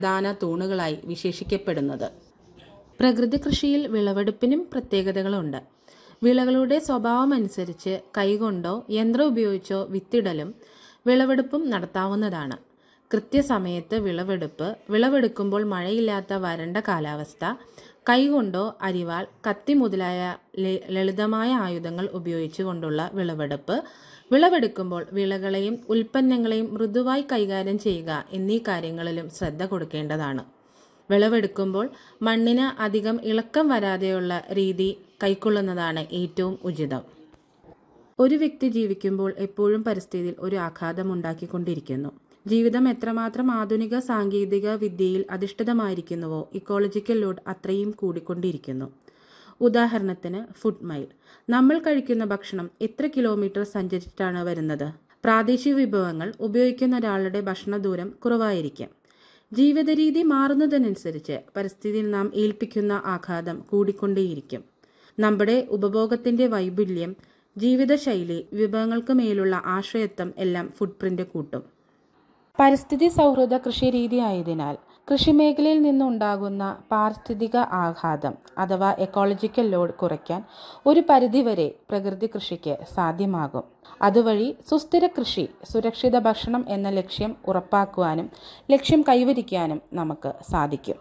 പ്രധാന തൂണുകളായി വിശേഷിക്കപ്പെടുന്നത് പ്രകൃതി കൃഷിയിൽ വിളവെടുപ്പിനും പ്രത്യേകതകളുണ്ട് വിളകളുടെ സ്വഭാവമനുസരിച്ച് കൈകൊണ്ടോ യന്ത്രം ഉപയോഗിച്ചോ വിത്തിടലും വിളവെടുപ്പും നടത്താവുന്നതാണ് കൃത്യസമയത്ത് വിളവെടുപ്പ് വിളവെടുക്കുമ്പോൾ മഴയില്ലാത്ത വരണ്ട കാലാവസ്ഥ കൈകൊണ്ടോ അരിവാൾ കത്തി മുതലായ ല- ലളിതമായ ആയുധങ്ങൾ ഉപയോഗിച്ചുകൊണ്ടുള്ള വിളവെടുപ്പ് വിളവെടുക്കുമ്പോൾ വിളകളെയും ഉൽപ്പന്നങ്ങളെയും മൃദുവായി കൈകാര്യം ചെയ്യുക എന്നീ കാര്യങ്ങളിലും ശ്രദ്ധ കൊടുക്കേണ്ടതാണ് വിളവെടുക്കുമ്പോൾ മണ്ണിന് അധികം ഇളക്കം വരാതെയുള്ള രീതി കൈക്കൊള്ളുന്നതാണ് ഏറ്റവും ഉചിതം ഒരു വ്യക്തി ജീവിക്കുമ്പോൾ എപ്പോഴും പരിസ്ഥിതിയിൽ ഒരു ആഘാതം ഉണ്ടാക്കിക്കൊണ്ടിരിക്കുന്നു ജീവിതം എത്രമാത്രം ആധുനിക സാങ്കേതിക വിദ്യയിൽ അധിഷ്ഠിതമായിരിക്കുന്നുവോ ഇക്കോളജിക്കൽ ലോഡ് അത്രയും കൂടിക്കൊണ്ടിരിക്കുന്നു ഉദാഹരണത്തിന് ഫുഡ് മൈൽ നമ്മൾ കഴിക്കുന്ന ഭക്ഷണം എത്ര കിലോമീറ്റർ സഞ്ചരിച്ചിട്ടാണ് വരുന്നത് പ്രാദേശിക വിഭവങ്ങൾ ഉപയോഗിക്കുന്ന ഒരാളുടെ ഭക്ഷണ ദൂരം കുറവായിരിക്കും ജീവിത രീതി മാറുന്നതിനനുസരിച്ച് പരിസ്ഥിതിയിൽ നാം ഏൽപ്പിക്കുന്ന ആഘാതം കൂടിക്കൊണ്ടേയിരിക്കും നമ്മുടെ ഉപഭോഗത്തിന്റെ വൈപുല്യം ജീവിതശൈലി വിഭവങ്ങൾക്ക് മേലുള്ള ആശ്രയത്വം എല്ലാം ഫുഡ് പ്രിന്റ് കൂട്ടും പരിസ്ഥിതി സൗഹൃദ കൃഷി രീതി ആയതിനാൽ കൃഷിമേഖലയിൽ നിന്നുണ്ടാകുന്ന പാരിസ്ഥിതിക ആഘാതം അഥവാ എക്കോളജിക്കൽ ലോഡ് കുറയ്ക്കാൻ ഒരു പരിധിവരെ പ്രകൃതി കൃഷിക്ക് സാധ്യമാകും അതുവഴി സുസ്ഥിര കൃഷി സുരക്ഷിത ഭക്ഷണം എന്ന ലക്ഷ്യം ഉറപ്പാക്കുവാനും ലക്ഷ്യം കൈവരിക്കാനും നമുക്ക് സാധിക്കും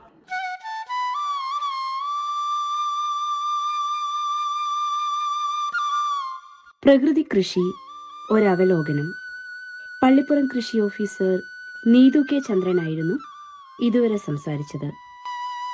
പ്രകൃതി കൃഷി ഒരവലോകനം പള്ളിപ്പുറം കൃഷി ഓഫീസർ നീതു കെ ചന്ദ്രനായിരുന്നു ഇതുവരെ സംസാരിച്ചത്